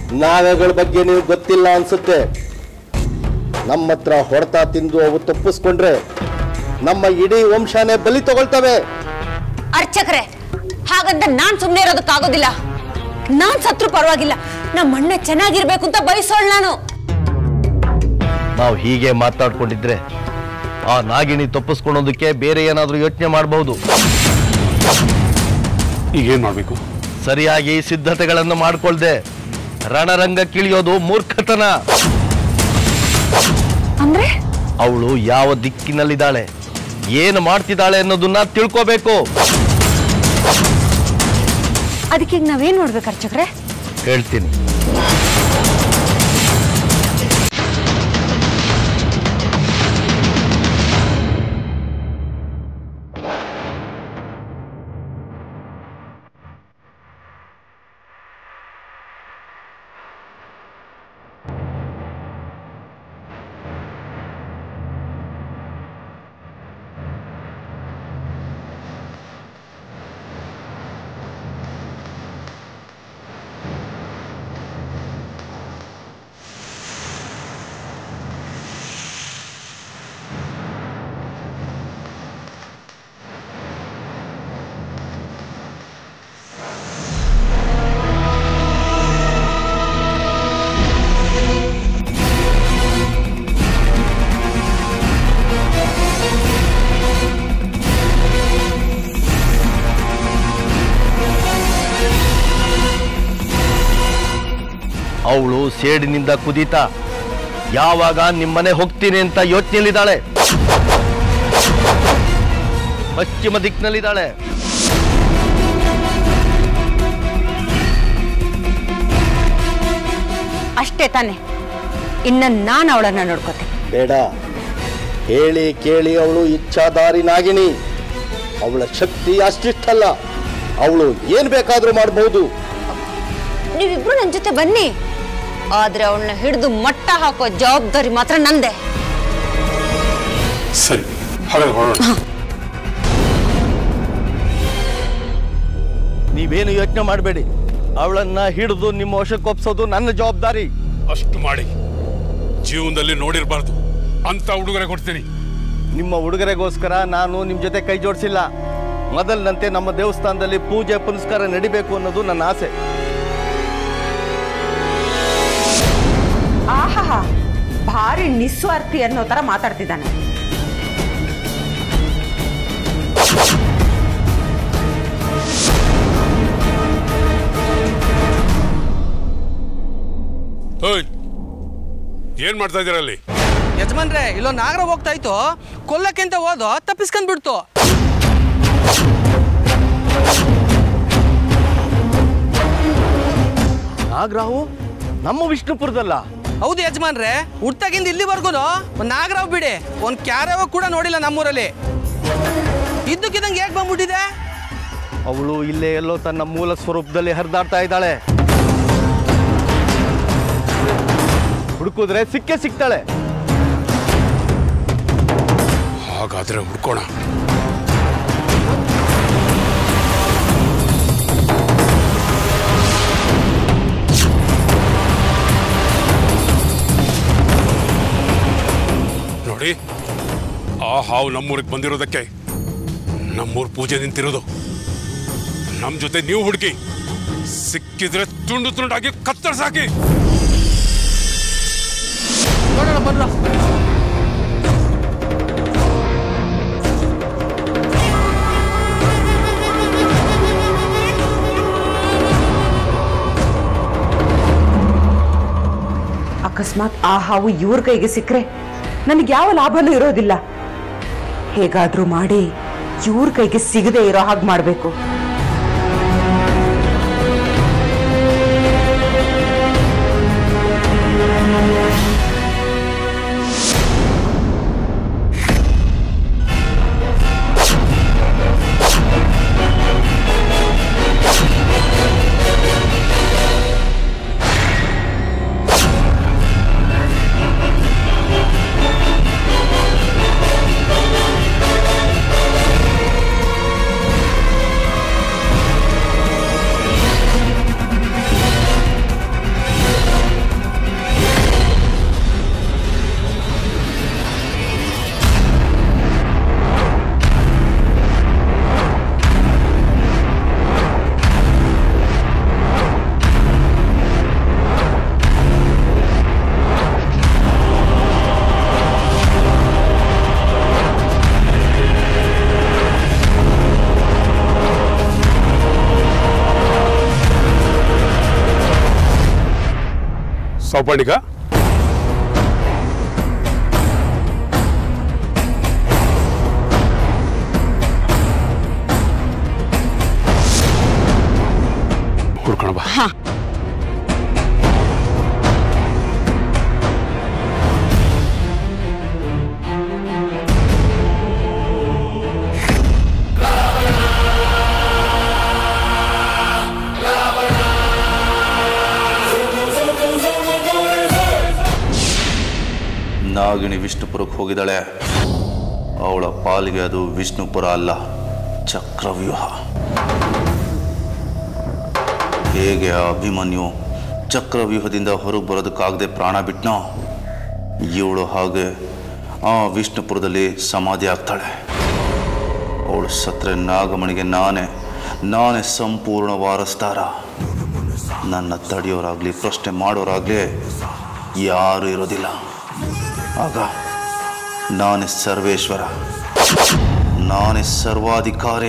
ನಾವೆಗಳ ಬಗ್ಗೆ ನೀವು ಗೊತ್ತಿಲ್ಲ ಅನ್ಸುತ್ತೆ ನಮ್ಮ ಹತ್ರ ಹೊಡೆತ ತಿಂದು ಅವು ತಪ್ಪಿಸ್ಕೊಂಡ್ರೆ ನಮ್ಮ ಇಡೀ ವಂಶನೇ ಬಲಿ ತಗೊಳ್ತವೆ ಅರ್ಚಕರೇ ಹಾಗಂತ ನಾನ್ ಸುಮ್ನೆ ಇರೋದಕ್ಕಾಗೋದಿಲ್ಲ ನಾನ್ ಸತ್ರು ಪರವಾಗಿಲ್ಲ ನಮ್ಮ ಅಣ್ಣ ಚೆನ್ನಾಗಿರ್ಬೇಕು ಅಂತ ಬಯಸೋಳ್ ನಾನು ನಾವು ಹೀಗೆ ಮಾತಾಡ್ಕೊಂಡಿದ್ರೆ ಆ ನಾಗಿಣಿ ತಪ್ಪಿಸ್ಕೊಳೋದಕ್ಕೆ ಬೇರೆ ಏನಾದರೂ ಯೋಚನೆ ಮಾಡಬಹುದು ಈಗೇನ್ ಮಾಡ್ಬೇಕು ಸರಿಯಾಗಿ ಸಿದ್ಧತೆಗಳನ್ನು ಮಾಡ್ಕೊಳ್ದೆ ರಣರಂಗ ಕಿಳಿಯೋದು ಮೂರ್ಖತನ ಅಂದ್ರೆ ಅವಳು ಯಾವ ದಿಕ್ಕಿನಲ್ಲಿದ್ದಾಳೆ ಏನು ಮಾಡ್ತಿದ್ದಾಳೆ ಅನ್ನೋದನ್ನ ತಿಳ್ಕೋಬೇಕು ಅದಕ್ಕೆ ಈಗ ನಾವೇನ್ ಮಾಡ್ಬೇಕು ಅರ್ಚಕರೇ ಹೇಳ್ತೀನಿ ಅವಳು ಸೇಡಿನಿಂದ ಕುದೀತಾ ಯಾವಾಗ ನಿಮ್ಮನೆ ಹೋಗ್ತೀನಿ ಅಂತ ಯೋಚನೆಯಲ್ಲಿದ್ದಾಳೆ ಪಶ್ಚಿಮ ದಿಕ್ಕಿನಲ್ಲಿದ್ದಾಳೆ ಅಷ್ಟೇ ತಾನೆ ಇನ್ನ ನಾನು ಅವಳನ್ನ ನೋಡ್ಕೋತೆ ಬೇಡ ಹೇಳಿ ಕೇಳಿ ಅವಳು ಇಚ್ಛಾದಾರಿ ನಾಗಿನಿ ಅವಳ ಶಕ್ತಿ ಅಷ್ಟಿಷ್ಟಲ್ಲ ಅವಳು ಏನ್ ಬೇಕಾದ್ರೂ ಮಾಡಬಹುದು ನೀವಿಬ್ರು ನನ್ನ ಜೊತೆ ಬನ್ನಿ ಆದ್ರೆ ಅವಳನ್ನ ಹಿಡಿದು ಮಟ್ಟ ಹಾಕೋ ಜವಾಬ್ದಾರಿ ಮಾತ್ರ ನಂದೆ ಸರಿ ಹಾಗಾದ್ರೆ ಹೊರಡೋಣ ನೀವೇನು ಯೋಚನೆ ಮಾಡಬೇಡಿ ಅವಳನ್ನ ಹಿಡಿದು ನಿಮ್ಮ ವಶಕ್ಕೊಪ್ಸೋದು ನನ್ನ ಜವಾಬ್ದಾರಿ ಅಷ್ಟು ಮಾಡಿ ಜೀವನದಲ್ಲಿ ನೋಡಿರ್ಬಾರ್ದು ಅಂತ ಉಡುಗೊರೆ ಕೊಡ್ತೀನಿ ನಿಮ್ಮ ಉಡುಗೊರೆಗೋಸ್ಕರ ನಾನು ನಿಮ್ಮ ಜೊತೆ ಕೈ ಜೋಡಿಸಿಲ್ಲ ಮೊದಲಿನಂತೆ ನಮ್ಮ ದೇವಸ್ಥಾನದಲ್ಲಿ ಪೂಜೆ ಪುನಸ್ಕಾರ ನಡಿಬೇಕು ಅನ್ನೋದು ನನ್ನ ಆಸೆ ಆಹಾ ಭಾರಿ ನಿಸ್ವಾರ್ಥಿ ಅನ್ನೋ ತರ ಮಾತಾಡ್ತಿದ್ದಾನೆ ಓಯ್ ಏನ್ ಮಾಡ್ತಾ ಇದೀರ ಅಲ್ಲಿ ಯಜಮಾನ್ರೆ ಇಲ್ಲೊಂದು ನಾಗರ ಹೋಗ್ತಾ ಇತ್ತು ಕೊಲ್ಲಕ್ಕೆ ಅಂತ ಹೋದೋ ತಪ್ಪಿಸ್ಕೊಂಡ್ ಬಿಡ್ತು ನಾಗರಾವು ನಮ್ಮ ವಿಷ್ಣುಪುರದಲ್ಲ ಹೌದು ಯಜಮಾನ್ರೆ ಹುಟ್ಟಾಗಿಂದ ಇಲ್ಲಿವರೆಗೂ ಒಂದು ನಾಗರಾವ್ ಬಿಡಿ ಒಂದು ಕ್ಯಾರವ ಕೂಡ ನೋಡಿಲ್ಲ ನಮ್ಮೂರಲ್ಲಿ ಇದ್ದಕ್ಕಿದ್ದಂಗೆ ಹೇಗೆ ಬಂದ್ಬಿಟ್ಟಿದೆ ಅವಳು ಇಲ್ಲೇ ಎಲ್ಲೋ ತನ್ನ ಮೂಲ ಸ್ವರೂಪದಲ್ಲಿ ಹರಿದಾಡ್ತಾ ಇದ್ದಾಳೆ ಹುಡುಕಿದ್ರೆ ಸಿಕ್ಕೇ ಸಿಗ್ತಾಳೆ ಹಾಗಾದ್ರೆ ಹುಡ್ಕೋಣ ನೋಡಿ ಆ ಹಾವು ನಮ್ಮೂರಿಗೆ ಬಂದಿರೋದಕ್ಕೆ ನಮ್ಮೂರ್ ಪೂಜೆ ನಿಂತಿರೋದು ನಮ್ ಜೊತೆ ನೀವು ಹುಡುಕಿ ಸಿಕ್ಕಿದ್ರೆ ತುಂಡು ತುಂಡಾಗಿ ಕತ್ತರಿಸಾಕಿ ನೋಡೋಣ ಬನ್ರ ಅಕಸ್ಮಾತ್ ಆ ಹಾವು ಇವ್ರ ಕೈಗೆ ಸಿಕ್ಕರೆ ನನಗೆ ಯಾವ ಲಾಭನೂ ಇರೋದಿಲ್ಲ ಹೇಗಾದ್ರೂ ಮಾಡಿ ಇವ್ರ ಕೈಗೆ ಸಿಗದೆ ಇರೋ ಹಾಗೆ ಮಾಡಬೇಕು ಸೌಪರ್ಣಿಕ ಹುಡ್ಕೋಣ ಬಾ ನಾಗಿಣಿ ವಿಷ್ಣುಪುರಕ್ಕೆ ಹೋಗಿದ್ದಾಳೆ ಅವಳ ಪಾಲಿಗೆ ಅದು ವಿಷ್ಣುಪುರ ಅಲ್ಲ ಚಕ್ರವ್ಯೂಹ ಹೇಗೆ ಆ ಅಭಿಮನ್ಯು ಚಕ್ರವ್ಯೂಹದಿಂದ ಹೊರಗೆ ಬರೋದಕ್ಕಾಗದೆ ಪ್ರಾಣ ಬಿಟ್ನೋ ಇವಳು ಹಾಗೆ ಆ ವಿಷ್ಣುಪುರದಲ್ಲಿ ಸಮಾಧಿ ಆಗ್ತಾಳೆ ಅವಳು ಸತ್ರೆ ನಾಗಮಣಿಗೆ ನಾನೇ ನಾನೇ ಸಂಪೂರ್ಣ ವಾರಸ್ತಾರ ನನ್ನ ತಡೆಯೋರಾಗಲಿ ಪ್ರಶ್ನೆ ಮಾಡೋರಾಗಲಿ ಯಾರೂ ಇರೋದಿಲ್ಲ ಆಗ ನಾನೇ ಸರ್ವೇಶ್ವರ ನಾನೇ ಸರ್ವಾಧಿಕಾರಿ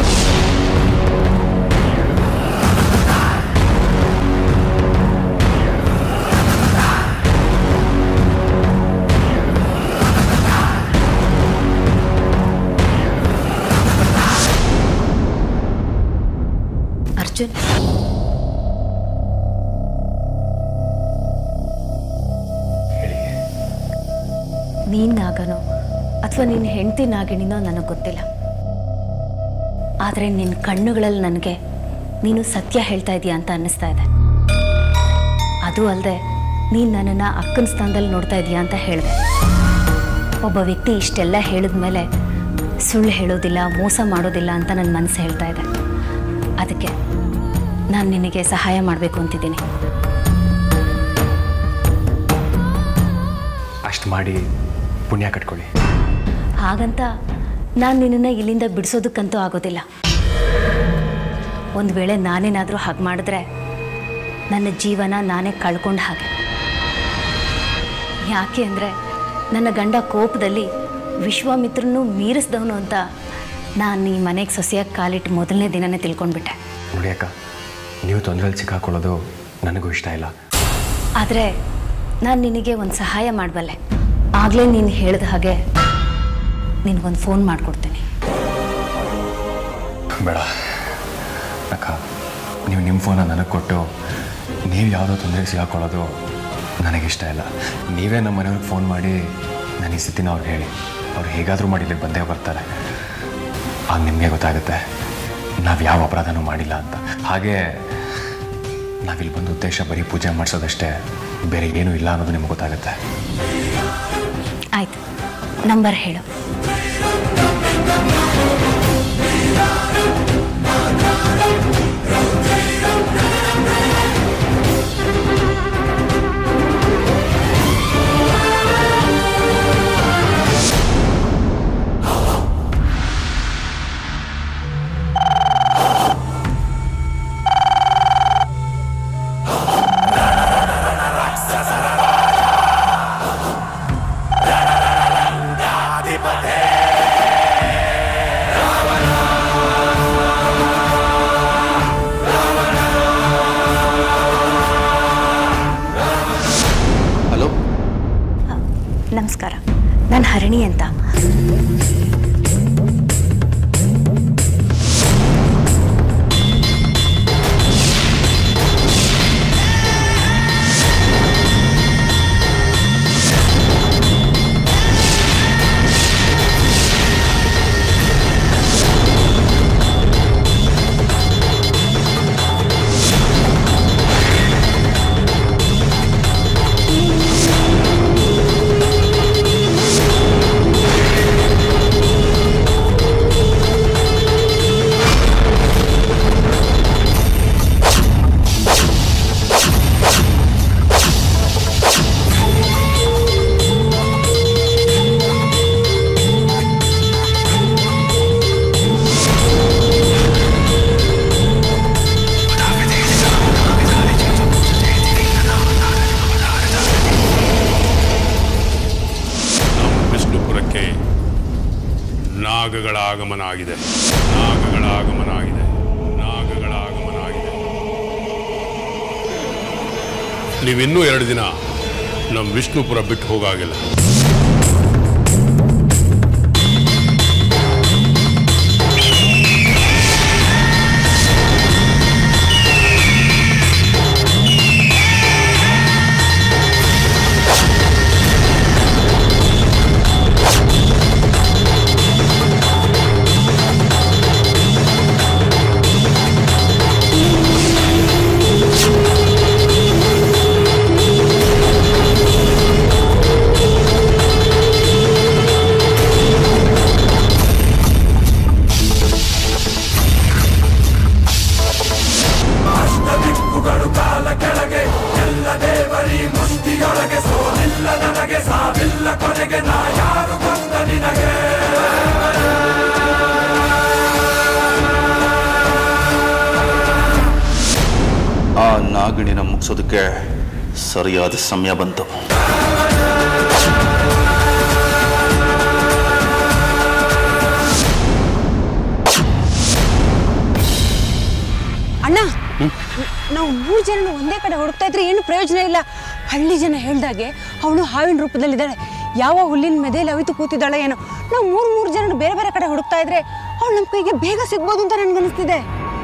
ಅರ್ಜುನ್ ನೀನ್ ನಾಗನೋ ಅಥವಾ ನಿನ್ನ ಹೆಂಡತಿ ನಾಗಿಣಿನೋ ನನಗೆ ಗೊತ್ತಿಲ್ಲ ಆದರೆ ನಿನ್ನ ಕಣ್ಣುಗಳಲ್ಲಿ ನನಗೆ ನೀನು ಸತ್ಯ ಹೇಳ್ತಾ ಇದೀಯ ಅಂತ ಅನ್ನಿಸ್ತಾ ಇದೆ ಅದು ಅಲ್ಲದೆ ನೀನು ನನ್ನನ್ನು ಅಕ್ಕನ ಸ್ಥಾನದಲ್ಲಿ ನೋಡ್ತಾ ಇದೀಯ ಅಂತ ಹೇಳಿದೆ ಒಬ್ಬ ವ್ಯಕ್ತಿ ಇಷ್ಟೆಲ್ಲ ಹೇಳಿದ್ಮೇಲೆ ಸುಳ್ಳು ಹೇಳೋದಿಲ್ಲ ಮೋಸ ಮಾಡೋದಿಲ್ಲ ಅಂತ ನನ್ನ ಮನಸ್ಸು ಹೇಳ್ತಾ ಇದೆ ಅದಕ್ಕೆ ನಾನು ನಿನಗೆ ಸಹಾಯ ಮಾಡಬೇಕು ಅಂತಿದ್ದೀನಿ ಅಷ್ಟು ಮಾಡಿ ಪುಣ್ಯ ಕಟ್ಕೊಳ್ಳಿ ಹಾಗಂತ ನಾನು ನಿನ್ನನ್ನು ಇಲ್ಲಿಂದ ಬಿಡಿಸೋದಕ್ಕಂತೂ ಆಗೋದಿಲ್ಲ ಒಂದು ವೇಳೆ ನಾನೇನಾದರೂ ಹಾಗೆ ಮಾಡಿದ್ರೆ ನನ್ನ ಜೀವನ ನಾನೇ ಕಳ್ಕೊಂಡ ಹಾಗೆ ಯಾಕೆ ಅಂದರೆ ನನ್ನ ಗಂಡ ಕೋಪದಲ್ಲಿ ವಿಶ್ವಾಮಿತ್ರನೂ ಮೀರಿಸ್ದವನು ಅಂತ ನಾನು ಈ ಮನೆಗೆ ಸೊಸೆಯಾಗಿ ಕಾಲಿಟ್ಟು ಮೊದಲನೇ ದಿನನೇ ತಿಳ್ಕೊಂಡ್ಬಿಟ್ಟೆ ನೋಡಿ ಅಕ್ಕ ನೀವು ತೊಂದರೆಯಲ್ಲಿ ಸಿಕ್ಕಾಕೊಳ್ಳೋದು ನನಗೂ ಇಷ್ಟ ಇಲ್ಲ ಆದರೆ ನಾನು ನಿನಗೆ ಒಂದು ಸಹಾಯ ಮಾಡಬಲ್ಲೆ ಆಗಲೇ ನೀನು ಹೇಳಿದ ಹಾಗೆ ನಿನಗೊಂದು ಫೋನ್ ಮಾಡಿಕೊಡ್ತೀನಿ ಬೇಡ ಅಕ್ಕ ನೀವು ನಿಮ್ಮ ಫೋನ ನನಗೆ ಕೊಟ್ಟು ನೀವು ಯಾವುದೋ ತೊಂದರೆಗೆ ಸಿಗಾಕೊಳ್ಳೋದು ನನಗಿಷ್ಟ ಇಲ್ಲ ನೀವೇ ನಮ್ಮ ಮನೆಯವ್ರಿಗೆ ಫೋನ್ ಮಾಡಿ ನನ್ನ ಈ ಸ್ಥಿತಿನ ಅವ್ರಿಗೆ ಹೇಳಿ ಅವ್ರು ಹೇಗಾದರೂ ಮಾಡಿ ಇಲ್ಲಿಗೆ ಬಂದೇ ಬರ್ತಾರೆ ಆಗ ನಿಮಗೆ ಗೊತ್ತಾಗುತ್ತೆ ನಾವು ಯಾವ ಅಪರಾಧನೂ ಮಾಡಿಲ್ಲ ಅಂತ ಹಾಗೆ ನಾವಿಲ್ಲಿ ಬಂದ ಉದ್ದೇಶ ಬರೀ ಪೂಜೆ ಮಾಡಿಸೋದಷ್ಟೇ ಬೇರೆ ಏನೂ ಇಲ್ಲ ಅನ್ನೋದು ನಿಮ್ಗೆ ಗೊತ್ತಾಗುತ್ತೆ ಆಯ್ತು ನಂಬರ್ ಹೇಳು ಹಲೋ ನಮಸ್ಕಾರ ನಾನು ಹರಿಣಿ ಅಂತ ನಮ್ಮ ವಿಷ್ಣುಪುರಕ್ಕೆ ನಾಗಗಳ ಆಗಮನ ಆಗಿದೆ ನಾಗಗಳ ಆಗಮನ ಆಗಿದೆ ನಾಗಗಳ ಆಗಮನ ಆಗಿದೆ ನೀವಿನ್ನೂ ಎರಡು ದಿನ ನಮ್ಮ ವಿಷ್ಣುಪುರ ಬಿಟ್ಟು ಹೋಗಾಗಿಲ್ಲ ಆ ನಾಗಿಣಿನ ಮುಗಿಸೋದಕ್ಕೆ ಸರಿಯಾದ ಸಮಯ ಬಂತು ಅಣ್ಣ ನಾವು ಮೂರು ಜನ ಒಂದೇ ಕಡೆ ಹುಡುಕ್ತಾ ಇದ್ರೆ ಏನು ಪ್ರಯೋಜನ ಇಲ್ಲ ಹಳ್ಳಿ ಜನ ಹೇಳ್ದಾಗೆ ಅವಳು ಹಾವಿನ ರೂಪದಲ್ಲಿದ್ದಾಳೆ ಯಾವ ಹುಲ್ಲಿನ ಮೆದೆಯಲ್ಲಿ ಅವಿತು ಕೂತಿದ್ದಾಳೆ ಏನೋ ನಾವು ಮೂರು ಮೂರು ಜನ ಬೇರೆ ಬೇರೆ ಕಡೆ ಹುಡುಕ್ತಾ ಇದ್ರೆ ಅವಳು ನಮ್ಮ ಕೈಗೆ ಬೇಗ ಸಿಗ್ಬೋದು ಅಂತ ನನ್ಗನ್ನಿಸ್ತಿದೆ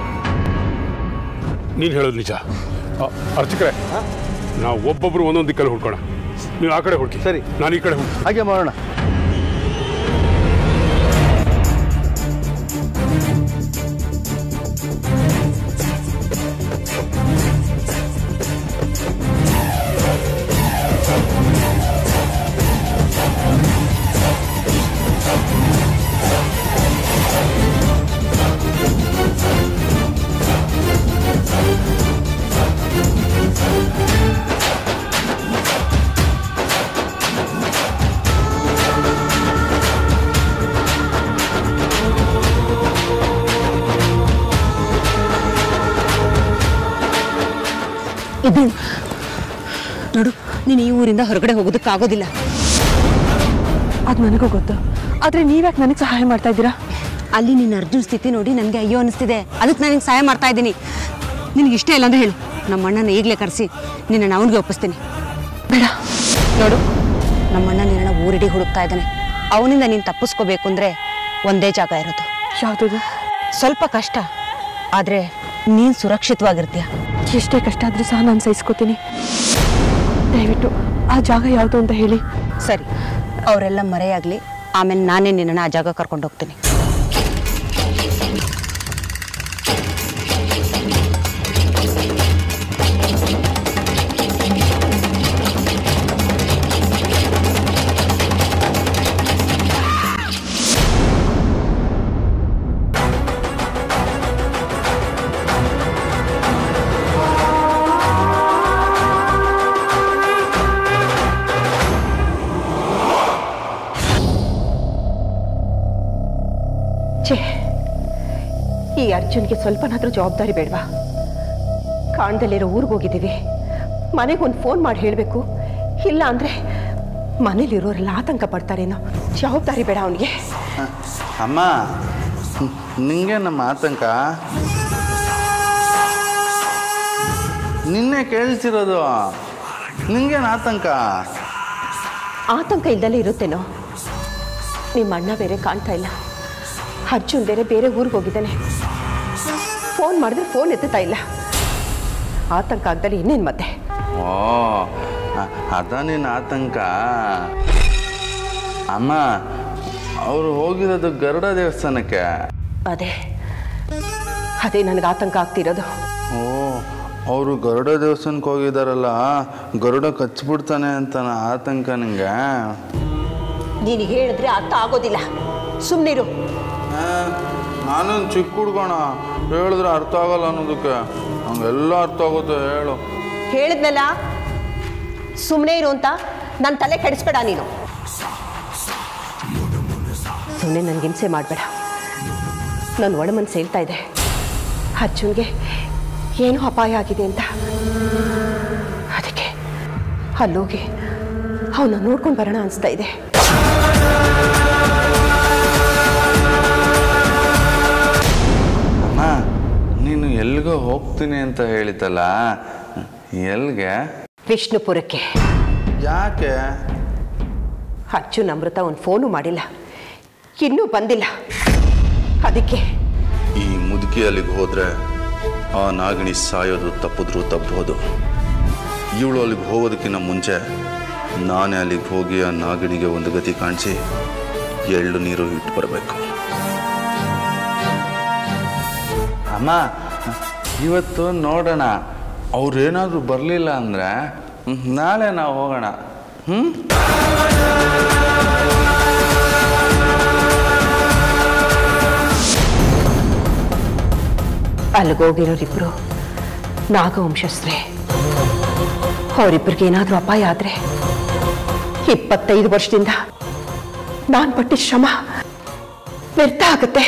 ನೀನು ಹೇಳೋದು ನಿಜ ಅ- ಅರ್ಚಕರೇ ನಾವು ಒಬ್ಬೊಬ್ರು ಒಂದೊಂದು ದಿಕ್ಕಲ್ಲಿ ಹುಡ್ಕೋಣ ನೀವು ಆ ಕಡೆ ಹುಡುಕಿ ಸರಿ. ನಾನು ಈ ಕಡೆ ಹುಡುಕಿ ಹಾಗೆ ಮಾಡೋಣ ಇದು ನೋಡು ನೀನು ಈ ಊರಿಂದ ಹೊರಗಡೆ ಹೋಗೋದಕ್ಕಾಗೋದಿಲ್ಲ ಅದು ನನಗೂ ಗೊತ್ತು ಆದರೆ ನೀವ್ಯಾಕೆ ನನಗೆ ಸಹಾಯ ಮಾಡ್ತಾ ಇದ್ದೀರಾ ಅಲ್ಲಿ ನಿನ್ನ ಅರ್ಜುನ್ ಸ್ಥಿತಿ ನೋಡಿ ನನಗೆ ಅಯ್ಯೋ ಅನಿಸ್ತಿದೆ ಅದಕ್ಕೆ ನನಗೆ ಸಹಾಯ ಮಾಡ್ತಾ ಇದ್ದೀನಿ ನಿನಗೆ ಇಷ್ಟ ಇಲ್ಲ ಅಂದ್ರೆ ಹೇಳು ನಮ್ಮ ಅಣ್ಣನ ಈಗಲೇ ಕರೆಸಿ ನಿನ್ನ ಅವನಿಗೆ ಒಪ್ಪಿಸ್ತೀನಿ ಬೇಡ ನೋಡು ನಮ್ಮ ಅಣ್ಣ ನಿನ್ನ ಊರಿಡಿ ಹುಡುಕ್ತಾ ಇದ್ದಾನೆ ಅವನಿಂದ ನೀನು ತಪ್ಪಿಸ್ಕೋಬೇಕು ಅಂದರೆ ಒಂದೇ ಜಾಗ ಇರೋದು ಯಾವುದದು ಸ್ವಲ್ಪ ಕಷ್ಟ ಆದರೆ ನೀನು ಸುರಕ್ಷಿತವಾಗಿರ್ತೀಯ ಎಷ್ಟೇ ಕಷ್ಟ ಆದರೂ ಸಹ ನಾನು ಸಹಿಸ್ಕೋತೀನಿ ದಯವಿಟ್ಟು ಆ ಜಾಗ ಯಾವುದು ಅಂತ ಹೇಳಿ ಸರಿ ಅವರೆಲ್ಲ ಮರೆಯಾಗಲಿ ಆಮೇಲೆ ನಾನೇ ನಿನ್ನನ್ನು ಆ ಜಾಗ ಕರ್ಕೊಂಡು ಹೋಗ್ತೀನಿ ಛೇ ಈ ಅರ್ಜುನ್ಗೆ ಸ್ವಲ್ಪನಾದ್ರೂ ಜವಾಬ್ದಾರಿ ಬೇಡವಾ ಕಾಣ್ದಲ್ಲಿರೋ ಊರಿಗೆ ಹೋಗಿದ್ದೀವಿ ಮನೆಗೆ ಒಂದು ಫೋನ್ ಮಾಡಿ ಹೇಳಬೇಕು ಇಲ್ಲ ಅಂದರೆ ಮನೇಲಿರೋರೆಲ್ಲ ಆತಂಕ ಪಡ್ತಾರೇನೋ ಜವಾಬ್ದಾರಿ ಬೇಡ ಅವನಿಗೆ ಅಮ್ಮ ನಿಂಗೆ ನಮ್ಮ ಆತಂಕ ನಿನ್ನೆ ಕೇಳ್ತಿರೋದು ನಿಂಗೇನು ಆತಂಕ ಆತಂಕ ಇಲ್ದಲೇ ಇರುತ್ತೇನೋ ನಿಮ್ಮ ಅಣ್ಣ ಬೇರೆ ಕಾಣ್ತಾ ಇಲ್ಲ ಅರ್ಜುನ್ ಬೇರೆ ಬೇರೆ ಊರಿಗೆ ಹೋಗಿದ್ದಾನೆ ಫೋನ್ ಮಾಡಿದ್ರೆ ಫೋನ್ ಎತ್ತುತ್ತಾ ಇಲ್ಲ ಆತಂಕ ಆಗ್ದಲ್ಲಿ ಇನ್ನೇನು ಮತ್ತೆ ಓ ಅ- ಅದ ನಿನ್ನ ಆತಂಕ ಅಮ್ಮ ಅವರು ಹೋಗಿರೋದು ಗರುಡ ದೇವಸ್ಥಾನಕ್ಕೆ ಅದೇ ಅದೇ ನನಗೆ ಆತಂಕ ಆಗ್ತಿರೋದು ಓ ಅವರು ಗರುಡ ದೇವಸ್ಥಾನಕ್ಕೆ ಹೋಗಿದಾರಲ್ಲ ಗರುಡ ಕಚ್ಬಿಡ್ತಾನೆ ಅಂತ ಆತಂಕ ನಿಂಗೆ ನೀನು ಹೇಳಿದ್ರೆ ಅರ್ಥ ಆಗೋದಿಲ್ಲ ಸುಮ್ಮನಿರು ನಾನೇನು ಚಿಕ್ಕ ಹುಡ್ಗೋಣ ಹೇಳಿದ್ರೆ ಅರ್ಥ ಆಗಲ್ಲ ಅನ್ನೋದಕ್ಕೆ ಹಂಗೆಲ್ಲ ಅರ್ಥ ಆಗುತ್ತೆ ಹೇಳು ಹೇಳಿದ್ನಲ್ಲ ಸುಮ್ಮನೆ ಇರು ಅಂತ ನನ್ನ ತಲೆ ಕೆಡಿಸ್ಬೇಡ ನೀನು ಸುಮ್ಮನೆ ನನಗೆ ಹಿಂಸೆ ಮಾಡಬೇಡ ನನ್ನ ಒಳ ಮನಸ್ಸು ಹೇಳ್ತಾ ಇದೆ ಅರ್ಜುನ್ಗೆ ಏನೋ ಅಪಾಯ ಆಗಿದೆ ಅಂತ ಅದಕ್ಕೆ ಅಲ್ಲೋಗಿ ಅವನ್ನ ನೋಡ್ಕೊಂಡು ಬರೋಣ ಅನಿಸ್ತಾ ಇದೆ ಅಮ್ಮ ನೀನು ಎಲ್ಲಿಗೋ ಹೋಗ್ತೀನಿ ಅಂತ ಹೇಳಿತಲ್ಲ ಎಲ್ಗೆ ವಿಷ್ಣುಪುರಕ್ಕೆ ಯಾಕೆ ಅರ್ಜುನ್ ಅಮೃತ ಒಂದು ಫೋನು ಮಾಡಿಲ್ಲ ಇನ್ನೂ ಬಂದಿಲ್ಲ ಅದಕ್ಕೆ ಈ ಮುದುಕಿ ಅಲ್ಲಿಗೆ ಹೋದ್ರೆ ಆ ನಾಗಿಣಿ ಸಾಯೋದು ತಪ್ಪಿದ್ರೂ ತಪ್ಪಬಹುದು ಇವಳು ಅಲ್ಲಿಗೆ ಹೋಗೋದಕ್ಕಿಂತ ಮುಂಚೆ ನಾನೇ ಅಲ್ಲಿಗೆ ಹೋಗಿ ಆ ನಾಗಿಣಿಗೆ ಒಂದು ಗತಿ ಕಾಣಿಸಿ ಎಳ್ಳು ನೀರು ಇಟ್ಟು ಬರಬೇಕು ಅಮ್ಮ ಇವತ್ತು ನೋಡೋಣ ಅವ್ರೇನಾದರೂ ಬರಲಿಲ್ಲ ಅಂದರೆ ನಾಳೆ ನಾವು ಹೋಗೋಣ ಹ್ಞೂ ಅಲ್ಲಿಗೋಗಿರೋರಿಬ್ರು ನಾಗವಂಶಸ್ಥರೇ ಅವರಿಬ್ಬರಿಗೆ ಏನಾದರೂ ಅಪಾಯ ಆದರೆ ಇಪ್ಪತ್ತೈದು ವರ್ಷದಿಂದ ನಾನು ಪಟ್ಟಿದ ಶ್ರಮ ವ್ಯರ್ಥ ಆಗುತ್ತೆ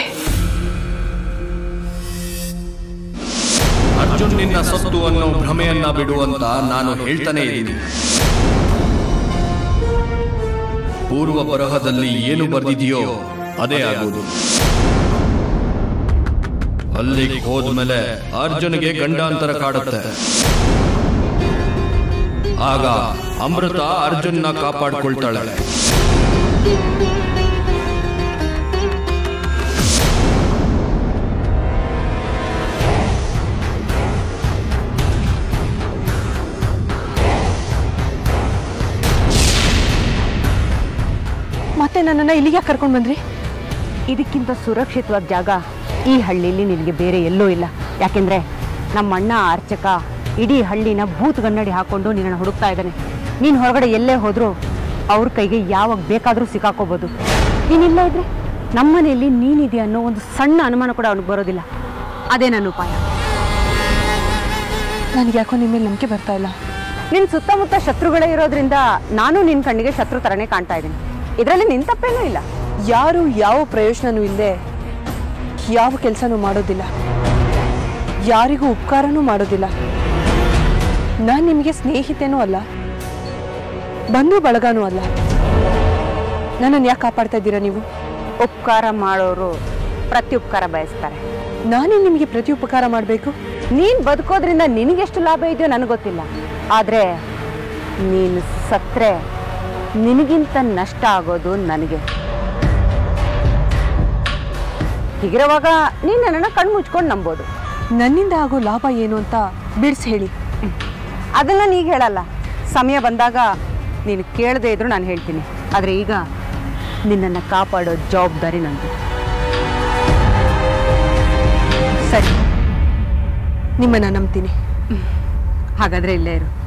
ಅರ್ಜುನ್ ನಿನ್ನ ಸತ್ತು ಅನ್ನೋ ಭ್ರಮೆಯನ್ನ ಬಿಡುವಂತ ನಾನು ಹೇಳ್ತಾನೆ ಇದ್ದೀನಿ ಪೂರ್ವ ಬರಹದಲ್ಲಿ ಏನು ಬರೆದಿದೆಯೋ ಅದೇ ಆಗುವುದು ಅಲ್ಲಿಗೆ ಹೋದ್ಮೇಲೆ ಅರ್ಜುನ್ಗೆ ಗಂಡಾಂತರ ಕಾಡುತ್ತೆ ಆಗ ಅಮೃತ ಅರ್ಜುನ್ನ ಕಾಪಾಡ್ಕೊಳ್ತಾಳೆ ಮತ್ತೆ ನನ್ನನ್ನು ಇಲ್ಲಿಗೆ ಕರ್ಕೊಂಡು ಬಂದ್ರಿ ಇದಕ್ಕಿಂತ ಸುರಕ್ಷಿತವಾದ ಜಾಗ ಈ ಹಳ್ಳಿಲಿ ನಿನಗೆ ಬೇರೆ ಎಲ್ಲೂ ಇಲ್ಲ ಯಾಕೆಂದ್ರೆ ನಮ್ಮ ಅಣ್ಣ ಅರ್ಚಕ ಇಡೀ ಹಳ್ಳಿನ ಭೂತ್ ಗನ್ನಡಿ ಹಾಕೊಂಡು ನಿನ್ನನ್ನು ಹುಡುಕ್ತಾ ಇದ್ದಾನೆ ನೀನು ಹೊರಗಡೆ ಎಲ್ಲೇ ಹೋದ್ರೂ ಅವ್ರ ಕೈಗೆ ಯಾವಾಗ ಬೇಕಾದರೂ ಸಿಕ್ಕಾಕೋಬೋದು ನೀನಿಲ್ಲ ಇದ್ರೆ ನಮ್ಮನೆಯಲ್ಲಿ ನೀನಿದೆಯಾ ಅನ್ನೋ ಒಂದು ಸಣ್ಣ ಅನುಮಾನ ಕೂಡ ಅವ್ನಿಗೆ ಬರೋದಿಲ್ಲ ಅದೇ ನನ್ನ ಉಪಾಯ ನನಗೆ ಯಾಕೋ ನಿಮ್ಮ ಮೇಲೆ ನಂಬಿಕೆ ಬರ್ತಾ ಇಲ್ಲ ನಿನ್ನ ಸುತ್ತಮುತ್ತ ಶತ್ರುಗಳೇ ಇರೋದ್ರಿಂದ ನಾನು ನಿನ್ನ ಕಣ್ಣಿಗೆ ಶತ್ರು ಥರನೇ ಕಾಣ್ತಾ ಇದ್ದೀನಿ ಇದರಲ್ಲಿ ನಿನ್ನ ತಪ್ಪೇನೂ ಇಲ್ಲ ಯಾರು ಯಾವ ಪ್ರಯೋಜನನೂ ಇಲ್ಲದೆ ಯಾವ ಕೆಲಸನೂ ಮಾಡೋದಿಲ್ಲ ಯಾರಿಗೂ ಉಪಕಾರನೂ ಮಾಡೋದಿಲ್ಲ ನಾನು ನಿಮಗೆ ಸ್ನೇಹಿತೆನೂ ಅಲ್ಲ ಬಂಧು ಬಳಗನೂ ಅಲ್ಲ ನನ್ನನ್ನು ಯಾಕೆ ಕಾಪಾಡ್ತಾ ಇದ್ದೀರಾ ನೀವು ಉಪಕಾರ ಮಾಡೋರು ಪ್ರತ್ಯುಪಕಾರ ಬಯಸ್ತಾರೆ ನಾನೇ ನಿಮಗೆ ಪ್ರತಿ ಉಪಕಾರ ಮಾಡಬೇಕು ನೀನು ಬದುಕೋದ್ರಿಂದ ನಿನಗೆಷ್ಟು ಲಾಭ ಇದೆಯೋ ನನಗೆ ಗೊತ್ತಿಲ್ಲ ಆದರೆ ನೀನು ಸತ್ರೆ ನಿನಗಿಂತ ನಷ್ಟ ಆಗೋದು ನನಗೆ ಹೀಗಿರುವಾಗ ನೀನು ನನ್ನನ್ನು ಕಣ್ಣು ಮುಚ್ಕೊಂಡು ನಂಬೋದು ನನ್ನಿಂದ ಆಗೋ ಲಾಭ ಏನು ಅಂತ ಬಿಡಿಸಿ ಹೇಳಿ ಅದನ್ನು ನೀಗ ಹೇಳಲ್ಲ ಸಮಯ ಬಂದಾಗ ನೀನು ಕೇಳದೇ ಇದ್ರು ನಾನು ಹೇಳ್ತೀನಿ ಆದರೆ ಈಗ ನಿನ್ನನ್ನು ಕಾಪಾಡೋ ಜವಾಬ್ದಾರಿ ನಂದು ಸರಿ ನಿಮ್ಮನ್ನು ನಂಬ್ತೀನಿ ಹಾಗಾದರೆ ಇಲ್ಲೇ ಇರು